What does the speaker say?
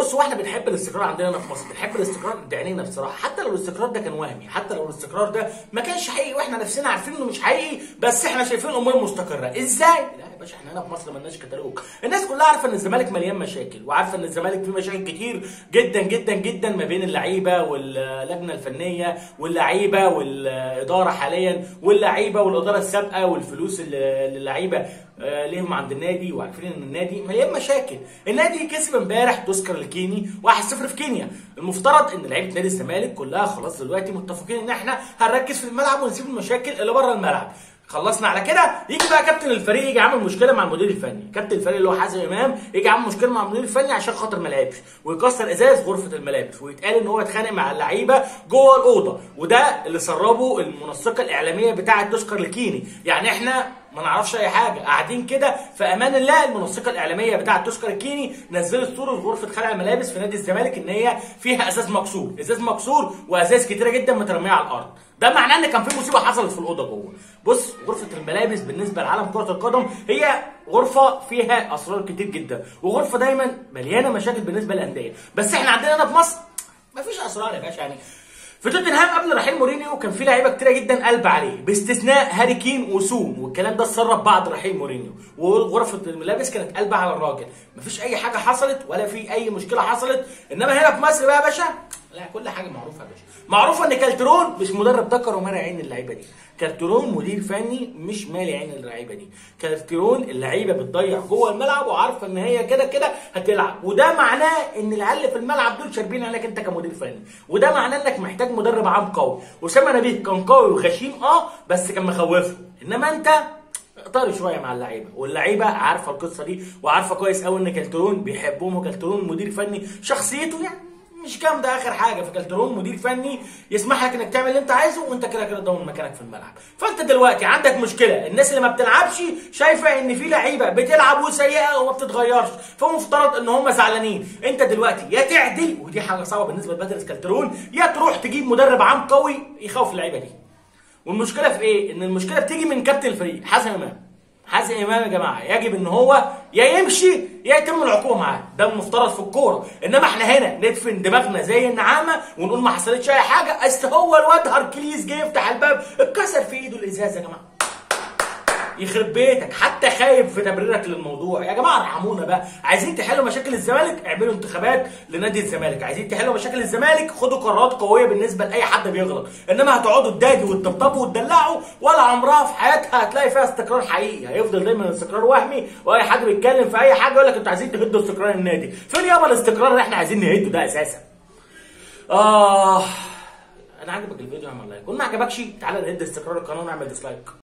بص هو احنا بنحب الاستقرار عندنا هنا في مصر بنحب الاستقرار بعينينا بصراحه حتى لو الاستقرار ده كان وهمي حتى لو الاستقرار ده ما كانش حقيقي واحنا نفسنا عارفين انه مش حقيقي بس احنا شايفين الامور مستقره ازاي لا يا باشا احنا هنا في مصر مالناش كتالوج الناس كلها عارفه ان الزمالك مليان مشاكل وعارفه ان الزمالك فيه مشاكل كتير جدا جدا جدا ما بين اللعيبه واللجنه الفنيه واللعيبه والاداره حاليا واللعيبه والاداره السابقه والفلوس اللي اللي اللعيبه آه، ليهم عند النادي وعارفين ان النادي مليان مشاكل النادي كسب امبارح تذكر الكيني 1-0 في كينيا المفترض ان لعيبه نادي الزمالك كلها خلاص دلوقتي متفقين ان احنا هنركز في الملعب ونسيب المشاكل اللي بره الملعب خلصنا على كده يجي بقى كابتن الفريق يجي عامل مشكله مع المدير الفني كابتن الفريق اللي هو حازم امام يجي عامل مشكله مع المدير الفني عشان خاطر ما لعبش ويكسر ازاز غرفه الملابس ويتقال ان هو اتخانق مع اللعيبه جوه الاوضه وده اللي سربه المنسقه الاعلاميه بتاعه تذكر الكيني يعني احنا ما نعرفش اي حاجه قاعدين كده في امان الله المنسقه الاعلاميه بتاعه تذكر الكيني نزلت صوره غرفه خلع الملابس في نادي الزمالك ان هي فيها ازاز مكسور ازاز مكسور وازاز كتيره جدا مترميه على الارض ده معناه ان كان في مصيبه حصلت في الاوضه جوه بص غرفه الملابس بالنسبه لعالم كره القدم هي غرفه فيها اسرار كتير جدا وغرفه دايما مليانه مشاكل بالنسبه للانديه بس احنا عندنا هنا في مصر مفيش اسرار يا باشا يعني في توتنهام قبل رحيل مورينيو كان في لعيبه كتيره جدا قلب عليه باستثناء هاري كين وسون والكلام ده اتسرب بعد رحيل مورينيو وغرفه الملابس كانت قلبه على الراجل مفيش اي حاجه حصلت ولا في اي مشكله حصلت انما هنا في مصر بقى يا باشا لا كل حاجه معروفه يا باشا معروفه ان كالترون مش مدرب دكر ومالي عين اللعيبه دي كالترون مدير فني مش مالي عين اللعيبه دي كالترون اللعيبه بتضيع جوه الملعب وعارفه ان هي كده كده هتلعب وده معناه ان العيال اللي في الملعب دول شاربين عليك انت كمدير فني وده معناه انك محتاج مدرب عام قوي اسامه نبيه كان قوي وغشيم اه بس كان مخوفه انما انت طاري شويه مع اللعيبه واللعيبه عارفه القصه دي وعارفه كويس قوي ان كالترون بيحبهم وكالترون مدير فني شخصيته يعني مش جامده اخر حاجه فكالترون مدير فني يسمح لك انك تعمل اللي انت عايزه وانت كده كده ضامن مكانك في الملعب فانت دلوقتي عندك مشكله الناس اللي ما بتلعبش شايفه ان في لعيبه بتلعب وسيئه وما بتتغيرش فمفترض ان هم زعلانين انت دلوقتي يا تعدل ودي حاجه صعبه بالنسبه لباتريس كالترون يا تروح تجيب مدرب عام قوي يخوف اللعيبه دي والمشكله في ايه ان المشكله بتيجي من كابتن الفريق حازم امام حازم امام يا جماعه يجب ان هو يا يمشي يا يتم العقوبه معاه ده المفترض في الكوره انما احنا هنا ندفن دماغنا زي النعامه ونقول ما حصلتش اي حاجه اصل هو الواد هركليز جه يفتح الباب اتكسر في ايده الازاز يا جماعه يخرب بيتك حتى خايف في تبريرك للموضوع يا جماعه ارحمونا بقى عايزين تحلوا مشاكل الزمالك اعملوا انتخابات لنادي الزمالك عايزين تحلوا مشاكل الزمالك خدوا قرارات قويه بالنسبه لاي حد بيغلط انما هتقعدوا تدادوا وتطبطبوا وتدلعوا ولا عمرها في حياتها هتلاقي فيها استقرار حقيقي هيفضل دايما استقرار وهمي واي حد بيتكلم في اي حاجه يقول لك انتوا عايزين تهدوا استقرار النادي فين يابا الاستقرار اللي احنا عايزين نهده ده اساسا اه انا عجبك الفيديو اعمل لايك وما عجبكش تعالى نهد استقرار القانون واعمل ديسلايك